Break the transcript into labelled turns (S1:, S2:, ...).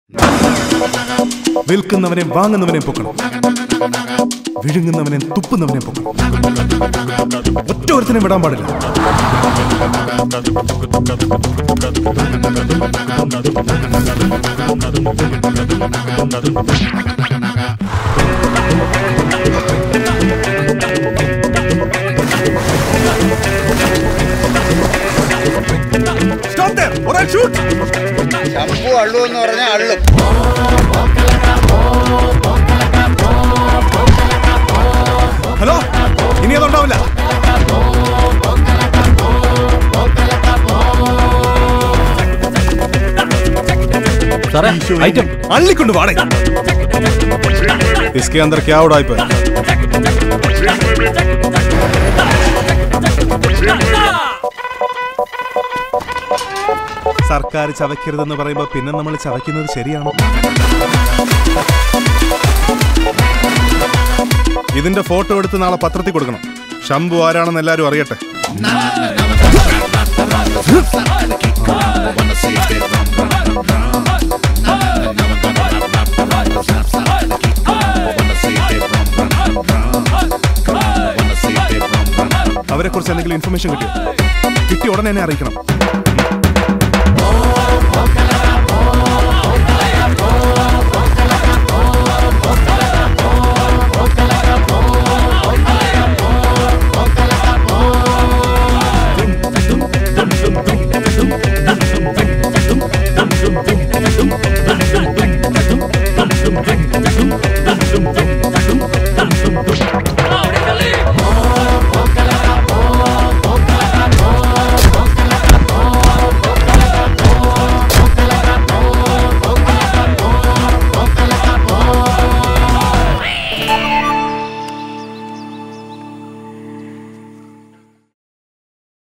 S1: വിൽക്കുന്നവനെ വാങ്ങുന്നവനെ പൊക്കണം വിഴുങ്ങുന്നവനെ തുപ്പുന്നവനെ പൊക്കണം ഒറ്റ ഒരുത്തിനെ വിടാൻ പാടില്ല Stop there! All right, shoot!
S2: Shambhu അള്ളു എന്ന് പറഞ്ഞാൽ അള്ളും
S1: ഹലോ ഇനി അതുണ്ടാവില്ല
S3: സാറേ ഐറ്റം
S1: അള്ളിക്കൊണ്ട് വാടേ इसके अंदर क्या उड़ाई पर സർക്കാർ ചവയ്ക്കരുതെന്ന് പറയുമ്പോൾ പിന്നെ നമ്മൾ ചവയ്ക്കുന്നത് ശരിയാണോ ഇതിന്റെ ഫോട്ടോ എടുത്ത് നാളെ പത്രത്തിൽ കൊടുക്കണം ശംഭു ആരാണെന്ന് എല്ലാരും അറിയട്ടെ അവരെ കുറിച്ച് എന്തെങ്കിലും ഇൻഫർമേഷൻ കിട്ടിയോ കിട്ടി ഉടനെ എന്നെ അറിയിക്കണം